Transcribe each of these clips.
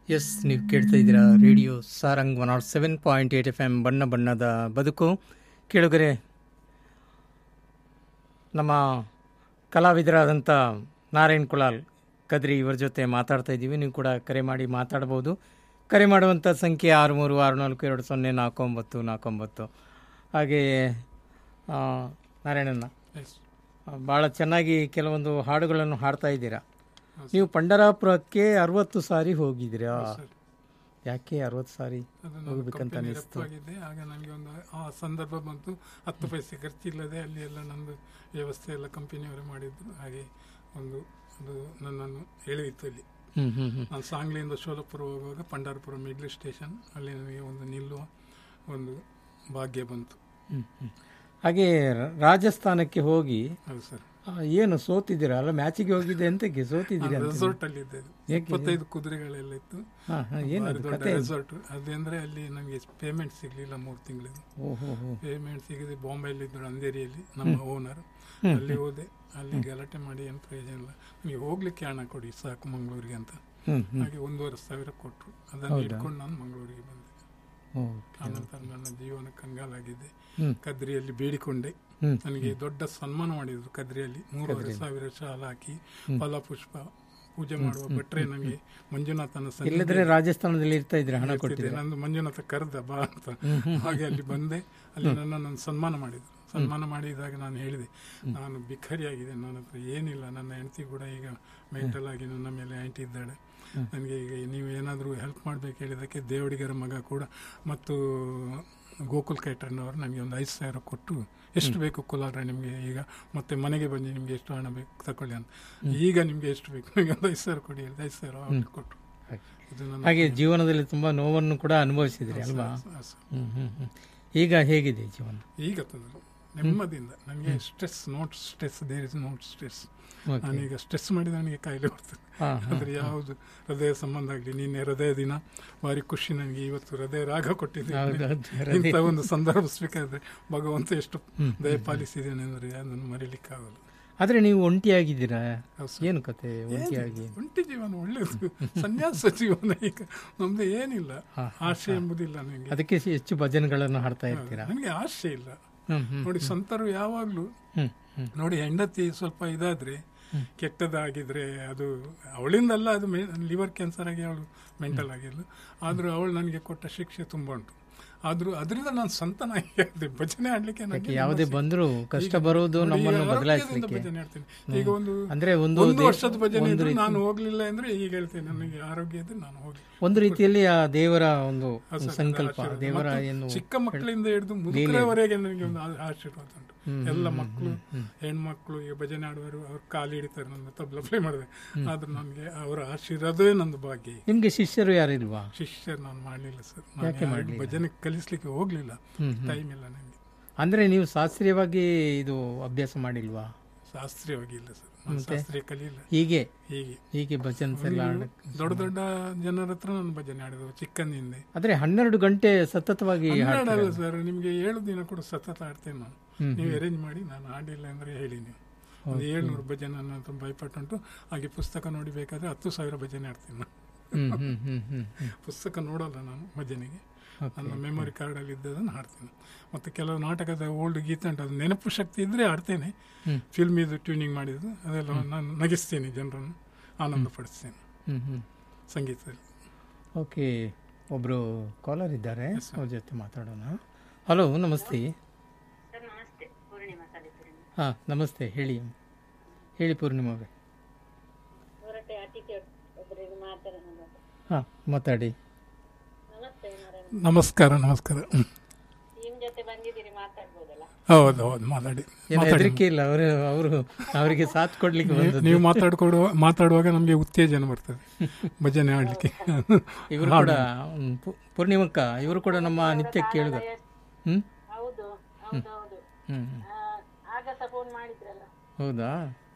S ನೀವು ಕೇಳ್ತಾ ಇದ್ದೀರಾ radio Sarang one nought seven point eight F M ಬಣ್ಣ ಬಣ್ಣದ ಬದುಕು ಕೇಳುಗರೆ ನಮ್ಮ ಕಲಾವಿದರಾದಂಥ ನಾರಾಯಣ್ ಕುಲಾಲ್ ಕದ್ರಿ ಇವರ ಜೊತೆ ಮಾತಾಡ್ತಾ ಇದ್ದೀವಿ ನೀವು ಕೂಡ ಕರೆ ಮಾಡಿ ಮಾತಾಡ್ಬೋದು ಕರೆ ಮಾಡುವಂಥ ಸಂಖ್ಯೆ ಆರು ಮೂರು ಆರು ನಾಲ್ಕು ಎರಡು ಸೊನ್ನೆ ನಾಲ್ಕು ಒಂಬತ್ತು ನಾಲ್ಕು ಒಂಬತ್ತು ಹಾಗೆಯೇ ಆ, ನಾರಾಯಣಣ್ಣ ಭಾಳ ಚೆನ್ನಾಗಿ ಕೆಲವೊಂದು ಹಾಡುಗಳನ್ನು ಹಾಡ್ತಾ ಇದ್ದೀರಾ ನೀವು ಪಂಡರಾಪುರಕ್ಕೆ ಅರವತ್ತು ಸಾರಿ ಹೋಗಿದ್ದೀರಾ ಯಾಕೆ ಅರವತ್ತು ಸಾರಿ ಅದು ನಾನು ಹೋಗ್ಬೇಕಂತ ಕಂಪನಿ ಅನಿಸ್ತು ರಪ್ಪಾಗಿದ್ದೆ ಆಗ ನನಗೆ ಒಂದು ಆ ಸಂದರ್ಭ ಬಂತು ಹತ್ತು ಪೈಸೆ ಖರ್ಚಿಲ್ಲದೆ ಅಲ್ಲಿ ಎಲ್ಲ ನಂದು ವ್ಯವಸ್ಥೆ ಎಲ್ಲ ಕಂಪನಿಯವರು ಮಾಡಿದ್ದು ಹಾಗೆ ಒಂದು ಅದು ನನ್ನನ್ನು ಎಳೆಯಿತು ಅಲ್ಲಿ ಹ್ಞೂ ಹ್ಞೂ ಹ್ಞೂ ನಾನು ಸಾಂಗ್ಲಿಯಿಂದ ಶೋಲಪುರ ಹೋಗುವಾಗ ಪಂಡಾರಪುರ ಮಿಡ್ಲ್ ಸ್ಟೇಷನ್ ಅಲ್ಲಿ ನನಗೆ ಒಂದು ನಿಲ್ಲುವ ಒಂದು ಭಾಗ್ಯ ಬಂತು ಹ್ಮ್, ಹ್ಮ್. ಹಾಗೆ ರ- ರಾಜಸ್ಥಾನಕ್ಕೆ ಹೋಗಿ ಹೌದು ಸರ್ ಆ, ಏನು ಸೋತಿದ್ದೀರಾ ಅಲ್ಲ ಮ್ಯಾಚಿಗೆ ಹೋಗಿದ್ದೆ ಅಂತಕ್ಕೆ ಸೋತಿದ್ದೀರಾ ಅಂತ ರೆಸಾರ್ಟ್ ಅಲ್ಲಿ ಇದ್ದೆ ಏಕೆ? ಇಪ್ಪತ್ತೈದು ಕುದುರೆಗಳೆಲ್ಲ ಇತ್ತು ಹಾ ಹಾ ಏನದು ಭಾರಿ ದೊಡ್ಡ ಕತೆ ರೆಸಾರ್ಟ್ ಅದಂದ್ರೆ ಅಲ್ಲಿ ನನಗೆ ಪೇಮೆಂಟ್ ಸಿಗ್ಲಿಲ್ಲ ಮೂರು ತಿಂಗಳಿದ್ದು ಓಹೋ ಹೋ ಪೇಮೆಂಟ್ ಸಿಗದೆ ಬಾಂಬೆಯಲ್ಲಿ ಇದ್ದರು ಅಂಧೇರಿಯಲ್ಲಿ ನಮ್ಮ ಓನರ್ ಅಲ್ಲಿ ಹೋದೆ ಅಲ್ಲಿ ಗಲಾಟೆ ಮಾಡಿ ಏನು ಪ್ರಯೋಜನ ಇಲ್ಲ ನಿಮಗೆ ಹೋಗ್ಲಿಕ್ಕೆ ಹಣ ಕೊಡಿ ಸಾಕು ಮಂಗಳೂರಿಗೆ ಅಂತ ಹ್ಮ್ ಹ್ಮ್ ಹಾಗೆ ಒಂದೂವರೆ ಸಾವಿರ ಕೊಟ್ಟರು ಅದನ್ನು ಇಟ್ಕೊಂಡು ನಾನು ಮಂಗಳೂರಿಗೆ ಬಂದೆ ಓಕೆ. ಆನಂತರ ನನ್ನ ಜೀವನ ಕಂಗಾಲಾಗಿದೆ ಹ್ಮ್. ಕದ್ರಿಯಲ್ಲಿ ಬೇಡಿಕೊಂಡೆ ಹ್ಮ್. ನನಗೆ ದೊಡ್ಡ ಸನ್ಮಾನ ಮಾಡಿದ್ರು ಕದ್ರಿಯಲ್ಲಿ ಮೂರುವರೆ ಸಾವಿರ ಶಾಲ ಹಾಕಿ ಫಲ ಪುಷ್ಪ ಪೂಜೆ ಮಾಡುವ ಭಟ್ರೆ ನನಗೆ ಮಂಜುನಾಥನ ಸನ್ನಿಧಿ ಇಲ್ಲದ್ರೆ ರಾಜಸ್ಥಾನದಲ್ಲಿ ಇರ್ತಾ ಇದ್ರೆ ಹಣ ಇರ್ತಿದ್ದೆ. ಕೊಟ್ಟಿದ್ರೆ ನಂದು ಮಂಜುನಾಥ ಕರೆದ ಬಾ ಅಂತ ಹಾಗೆ ಅಲ್ಲಿ ಬಂದೆ ಅಲ್ಲಿ ನನ್ನನ್ನು ಸನ್ಮಾನ ಮಾಡಿದ್ರು ಸನ್ಮಾನ ಮಾಡಿದಾಗ ನಾನು ಹೇಳಿದೆ ನಾನು ಬಿಖರಿಯಾಗಿದೆ ನನ್ನ ಹತ್ರ ಏನಿಲ್ಲ ನನ್ನ ಹೆಂಡತಿ ಕೂಡ ಈಗ ಮೆಂಟಲ್ ಆಗಿ ನನ್ನ ಮೇಲೆ ಆಂಟಿ ಇದ್ದಾಳೆ ನನಗೆ ಈಗ ನೀವು ಏನಾದರೂ ಹೆಲ್ಪ್ ಮಾಡಬೇಕು ಹೇಳಿದ್ದಕ್ಕೆ ದೇವಡಿಗರ ಮಗ ಕೂಡ ಮತ್ತು ಗೋಕುಲ್ ಕೈಟರ್ನವರು ನನಗೆ ಒಂದು ಐದು ಸಾವಿರ ಕೊಟ್ಟು ಎಷ್ಟು ಬೇಕು ಕುಲಾರ ನಿಮಗೆ ಈಗ ಮತ್ತೆ ಮನೆಗೆ ಬಂದು ನಿಮಗೆ ಎಷ್ಟು ಹಣ ಬೇಕು ತಗೊಳ್ಳಿ ಅಂತ ಈಗ ನಿಮಗೆ ಎಷ್ಟು ಬೇಕು ನನಗೆ ಒಂದು ಐದು ಸಾವಿರ ಕೊಡಿ ಹೇಳಿದೆ ಐದು ಸಾವಿರ ಅವ್ರಿಗೆ ಕೊಟ್ಟರು ಇದು ನನ್ನ ಹಾಗೆ ಜೀವನದಲ್ಲಿ ತುಂಬಾ ನೋವನ್ನು ಕೂಡ ಅನುಭವಿಸಿದ್ರಿ ಅಲ್ವಾ ಸ- ಸ- ಹ್ಮ್ ಹ್ಮ್ ಹ್ಮ್ ಈಗ ಹೇಗಿದೆ ಜೀವನ ಈಗ ತಂದ್ರು ನೆಮ್ಮದಿಯಿಂದ ನನಗೆ stress not stress there is not stress Okay. ನಾನೀಗ ಸ್ಟ್ರೆಸ್ ಮಾಡಿದ ನನಗೆ ಕಾಯಿಲೆ ಬರ್ತದೆ ಹಾ, ಆದರೆ ಯಾವುದು ಹೃದಯ ಸಂಬಂಧ ಆಗಲಿ ನಿನ್ನೆ ಹೃದಯ ದಿನ ಭಾರಿ ಖುಷಿ ನನಗೆ ಇವತ್ತು ಹೃದಯ ರಾಗ ಕೊಟ್ಟಿದೆ ಹೌದು, ಹೌದು, ಇಂಥ ಒಂದು ಸಂದರ್ಭ ಸ್ವೀಕಾರಿದ್ರೆ ಭಗವಂತ ಎಷ್ಟು ದಯಪಾಲಿಸಿದ್ದೇನೆ ಅಂದರೆ ಅದನ್ನು ಮರೀಲಿಕ್ಕಾಗಲ್ಲ ಆದ್ರೆ ನೀವು ಒಂಟಿಯಾಗಿದ್ದೀರಾ ಹೌದು ಏನು ಕತೆ ಒಂಟಿಯಾಗಿ ಒಂಟಿ ಜೀವನ ಒಳ್ಳೆಯದು ಸನ್ಯಾಸ ಜೀವನ ಈಗ ನಮ್ದು ಏನಿಲ್ಲ ಆಶೆ ಎಂಬುದಿಲ್ಲ ನನಗೆ ಅದಕ್ಕೆ ಹೆಚ್ಚು ಭಜನೆಗಳನ್ನು ಹಾಡ್ತಾ ಇರ್ತೀರಾ ನನಗೆ ಆಶೆ ಇಲ್ಲ ಹ್ಮ್ ಹ್ಮ್ ನೋಡಿ ಸಂತರು ಯಾವಾಗ್ಲೂ ಹ್ಮ್ ಹ್ಮ್ ನೋಡಿ ಹೆಂಡತಿ ಸ್ವಲ್ಪ ಇದಾದ್ರೆ ಕೆಟ್ಟದಾಗಿದ್ರೆ ಅದು ಅವಳಿಂದಲ್ಲ ಅದು ಲಿವರ್ ಕ್ಯಾನ್ಸರ್ ಆಗಿ ಅವಳು ಮೆಂಟಲ್ ಆಗಿದ್ಲು ಆದ್ರೂ ಅವಳು ನನಗೆ ಕೊಟ್ಟ ಶಿಕ್ಷೆ ತುಂಬಾ ಉಂಟು ಆದ್ರೂ ಅದರಿಂದ ನಾನು ಸಂತನಾಗಿ ಆದೆ. ಭಜನೆ ಆಡ್ಲಿಕ್ಕೆ ನನಗೆ ಯಾವುದೇ ಬಂದರೂ ಕಷ್ಟ ಬರುವುದು ನೋಡಿ, ನಮ್ಮನ್ನು ಆರೋಗ್ಯದಿಂದ ಬದಲಾಯಿಸಲಿಕ್ಕೆ ಭಜನೆ ಆಡ್ತೀನಿ ಈಗ ಒಂದು ಅಂದ್ರೆ ಒಂದು ಒಂದು ದೇ- ವರ್ಷದ ಭಜನೆ ಒಂದು ಇದ್ರು ರೀತಿ- ನಾನು ಹೋಗ್ಲಿಲ್ಲ ಅಂದ್ರೆ ಈಗ ಹೇಳ್ತೇನೆ ನನಗೆ ಆರೋಗ್ಯ ಇದ್ರೆ ನಾನು ಹೋಗಿ ಒಂದು ರೀತಿಯಲ್ಲಿ ಆ ದೇವರ ಒಂದು ಅದು ಸರ್, ಸಂಕಲ್ಪ ಆಶೀರ್ವಾದ. ದೇವರ ಮತ್ತು ಏನು ಚಿಕ್ಕ ಮಕ್ಕಳಿಂದ ಹಿಡಿದು ಮುದುಕರವರೆಗೆ ನನಗೆ ಒಂದು ಆ- ಆಶೀರ್ವಾದ ಉಂಟು ಎಲ್ಲ ಮಕ್ಕಳು ಹೆಣ್ಮಕ್ಳು ಈಗ ಭಜನೆ ಆಡುವರು ಅವ್ರು ಕಾಲು ಹಿಡಿತಾರೆ ನನ್ನ ತಬ್ಲ ಪ್ಲೇ ಮಾಡಿದೆ ಆದ್ರೆ ನನಗೆ ಅವರ ಆಶೀರ್ವಾದವೇ ನಂದು ಭಾಗ್ಯ ಈಗ. ನಿಮ್ಗೆ ಶಿಷ್ಯರು ಯಾರಿಲ್ವಾ ಶಿಷ್ಯರು ನಾನು ಮಾಡಲಿಲ್ಲ ಸರ್ ನಾನು ಯಾರಿಗೂ ಭಜನೆ ಕಲಿಸ್ಲಿಕ್ಕೆ ಹೋಗ್ಲಿಲ್ಲ ಟೈಮ್ ಇಲ್ಲ ನನಗೆ ಅಂದ್ರೆ ನೀವು ಶಾಸ್ತ್ರೀಯವಾಗಿ ಇದು ಅಭ್ಯಾಸ ಮಾಡಿಲ್ವಾ ಶಾಸ್ತ್ರೀಯವಾಗಿ ಇಲ್ಲ ಸರ್ ನಾನು ಶಾಸ್ತ್ರೀಯ ಕಲಿಯಿಲ್ಲ ಹೀಗೆ ಹೀಗೆ ಹೀಗೆ ಭಜನ್ಸ್ ಎಲ್ಲ ಆಡ- ದೊಡ್ಡ ದೊಡ್ಡ ಜನರ ಹತ್ರ ನಾನು ಭಜನೆ ಆಡಿದವು ಚಿಕ್ಕಂದಿಂದ ಆದ್ರೆ ಹನ್ನೆರಡು ಗಂಟೆ ಸತತವಾಗಿ ಹಾಡಲ್ಲ ಸರ್ ನಿಮ್ಗೆ ಏಳು ದಿನ ಕೂಡ ಸತತ ಆಡ್ತೇನೆ ನಾನು ನೀವು ಅರೇಂಜ್ ಮಾಡಿ ನಾನು ಆಡಿಲ್ಲ ಅಂದ್ರೆ ಹೇಳಿ ನೀವು ಒಂದು ಏಳ್ನೂರು ಭಜನೆ ನನ್ನ ಹತ್ರ ಭಯಪಟ್ಟುಂಟು ಹಾಗೆ ಪುಸ್ತಕ ನೋಡಿ ಬೇಕಾದ್ರೆ ಹತ್ತು ಸಾವಿರ ಭಜನೆ ಆಡ್ತೀನಿ ನಾನು ಹ್ಮ್ ಹ್ಮ್ ಹ್ಮ್ ಹ್ಮ್ ಹ್ಮ್ ಪುಸ್ತಕ ನೋಡಲ್ಲ ನಾನು ಭಜನೆಗೆ ನನ್ನ ಮೆಮೊರಿ ಕಾರ್ಡಲ್ಲಿ ಇದ್ದದನ್ನು ಹಾಡ್ತೇನೆ ಮತ್ತು ಕೆಲವು ನಾಟಕದ ಓಲ್ಡ್ ಗೀತೆ ಉಂಟು ಅದು ನೆನಪು ಶಕ್ತಿ ಇದ್ದರೆ ಆಡ್ತೇನೆ ಫಿಲ್ಮ್ ಇದು ಟ್ಯೂನಿಂಗ್ ಮಾಡಿದ್ದು ಅದೆಲ್ಲ ನಾನು ನಗಿಸ್ತೇನೆ ಜನರನ್ನು ಆನಂದ ಪಡಿಸ್ತೇನೆ ಹ್ಮ್ ಹ್ಮ್ ಸಂಗೀತದಲ್ಲಿ ಓಕೆ ಒಬ್ರು ಕಾಲರ್ ಇದ್ದಾರೆ ಅವ್ರ ಜೊತೆ ಮಾತಾಡೋಣ ಹಲೋ ನಮಸ್ತೆ ಸರ್ ನಮಸ್ತೆ ಪೂರ್ಣಿಮಾ ಕಲಿಪುರಿ ಹಾ ನಮಸ್ತೆ ಹೇಳಿ ಹೇಳಿ ಪೂರ್ಣಿಮಾ ಅವರೇ ಹೊರಟೆ ಅತಿಥಿ ಒಬ್ಬರಿಗೆ ಮಾತಾಡೋಣ ಹಾ ಮಾತಾಡಿ ನಮಸ್ತೆ ನಾರಾಯಣ ನಮಸ್ಕಾರ ನಮಸ್ಕಾರ ಟೀಮ್ ಜೊತೆ ಬಂದಿದ್ದೀರಿ ಮಾತಾಡ್ಬೋದಲ್ಲ ಹೌದು ಹೌದು ಮಾತಾಡಿ ಏನು ಹೆದರಿಕೆ ಇಲ್ಲ ಅವರು ಅವರು ಅವರಿಗೆ ಸಾಥ್ ಕೊಡ್ಲಿಕ್ಕೆ ಬಂದದ್ದು ನೀವು ಮಾತಾಡ್ಕೊಡುವ ಮಾತಾಡುವಾಗ ನಮಗೆ ಉತ್ತೇಜನ ಬರ್ತದೆ ಭಜನೆ ಆಡ್ಲಿಕ್ಕೆ ಇವರು ಕೂಡ ಹ್ಮ್, ಪು- ಪೂರ್ಣಿಮಕ್ಕ ಇವರು ಕೂಡ ನಮ್ಮ ನಿತ್ಯ ಕೇಳುಗ ಹ್ಮ್ ಹೌದು ಹೌದು ಹೌದು ಹ್ಮ್ ಆ, ಆಗ ಸಹ ಫೋನ್ ಮಾಡಿದ್ರಲ್ಲ ಹೌದಾ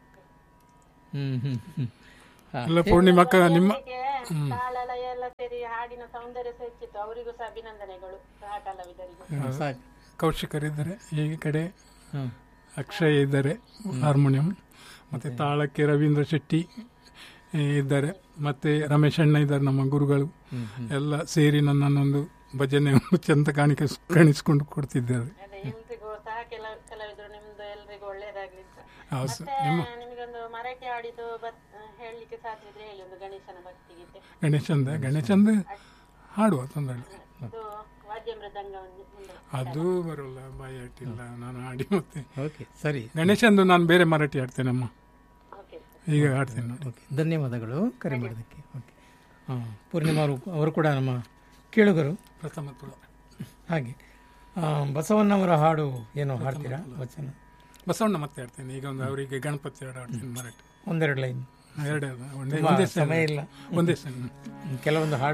ಹ್ಮ್ ಹ್ಮ್ ಹ್ಮ್ ಹಾ ಎಲ್ಲ ಪೂರ್ಣಿಮಕ್ಕ ನಿಮ್ಮ ಅದಕ್ಕೆ ತಾಳಲಯ ಎಲ್ಲ ಸೇರಿ ಹಾಡಿನ ಸೌಂದರ್ಯ ಸಹ ಹೆಚ್ಚಿತ್ತು ಅವರಿಗೂ ಸಹ ಅಭಿನಂದನೆಗಳು ಸಹ ಕಲಾವಿದರಿಗೂ ಸಾಕು ಕೌಶಿಕರಿದ್ದಾರೆ ಈ ಕಡೆ ಹ್ಮ್ ಅಕ್ಷಯ್ ಇದ್ದಾರೆ ಹಾರ್ಮೋನಿಯಂ ಮತ್ತು ತಾಳಕ್ಕೆ ರವೀಂದ್ರ ಶೆಟ್ಟಿ ಇದ್ದಾರೆ ಮತ್ತೆ ರಮೇಶ್ ಅಣ್ಣ ಇದ್ದಾರೆ ನಮ್ಮ ಗುರುಗಳು ಎಲ್ಲ ಸೇರಿ ನನ್ನನ್ನೊಂದು ಭಜನೆ ಒಂದು ಚಂದ ಕಾಣಿಕೆ ಕಾಣಿಸ್ಕೊಂಡು ಕೊಡ್ತಿದ್ದಾರೆ ಅದೇ ಎಲ್ರಿಗೂ ಸಹ ಕೆಲ ಕೆಲವಿದ್ರು ನಿಮ್ದು ಎಲ್ರಿಗೂ ಒಳ್ಳೇದಾಗ್ಲಿ ಅಂತ ಹೌದು ಸರ್. ಮತ್ತೆ ನಿಮ್ಮ ನಿಮಗೊಂದು ಮರಾಠಿ ಹಾಡಿದ್ದು ಬತ್ ಹೇಳಲಿಕ್ಕೆ ಸಾಧ್ಯ ಇದ್ರೆ ಹೇಳಿ ಒಂದು ಗಣೇಶನ ಭಕ್ತಿಗೀತೆ ಗಣೇಶಂದ ಗಣೇಶಂದ ಹಾಡುವ ತೊಂದರೆ ಇಲ್ಲ. ಅದು ವಾದ್ಯ ಮೃದಂಗ ಒಂದು ಒಂದು. ಅದು ಬರೋಲ್ಲ ಬಾಯಿ ಅಟ್ಟಿಲ್ಲ ನಾನು ಹಾಡಿ ಮತ್ತೆ ಓಕೆ ಸರಿ ಗಣೇಶಂದು ನಾನು ಬೇರೆ ಮರಾಠಿ ಹಾಡ್ತೇನಮ್ಮ ಓಕೆ ಈಗ ಹಾಡ್ತೇನೆ ನೋಡಿ ಓಕೆ ಧನ್ಯವಾದಗಳು ಕರೆ ಮಾಡೋದಕ್ಕೆ ಓಕೆ ಹಾಂ ಪೂರ್ಣಿಮಾ ಅವರು ಅವರು ಕೂಡ ನಮ್ಮ ಕೇಳುಗರು ಪ್ರಥಮ ತುಳ ಹಾಗೆ ಆ, ಬಸವಣ್ಣವರ ಹಾಡು ಏನೋ ಹಾಡ್ತೀರಾ ವಚನ ಬಸವಣ್ಣ ಮತ್ತೆ ಹಾಡ್ತೇನೆ ಈಗ ಒಂದು ಅವರಿಗೆ ಗಣಪತಿ ಹಾಡು ಹಾಡ್ತೇನೆ ಮರಾಠಿ ಒಂದೆರಡು ಲೈನ್ ಎರಡೇ ಅಲ್ಲ ಒಂದೇ ತುಂಬಾ ಒಂದೇ ಸಮಯ ಇಲ್ಲ ಒಂದೇ ಸಣ್ಣ ಕೆಲವೊಂದು ಹಾಡು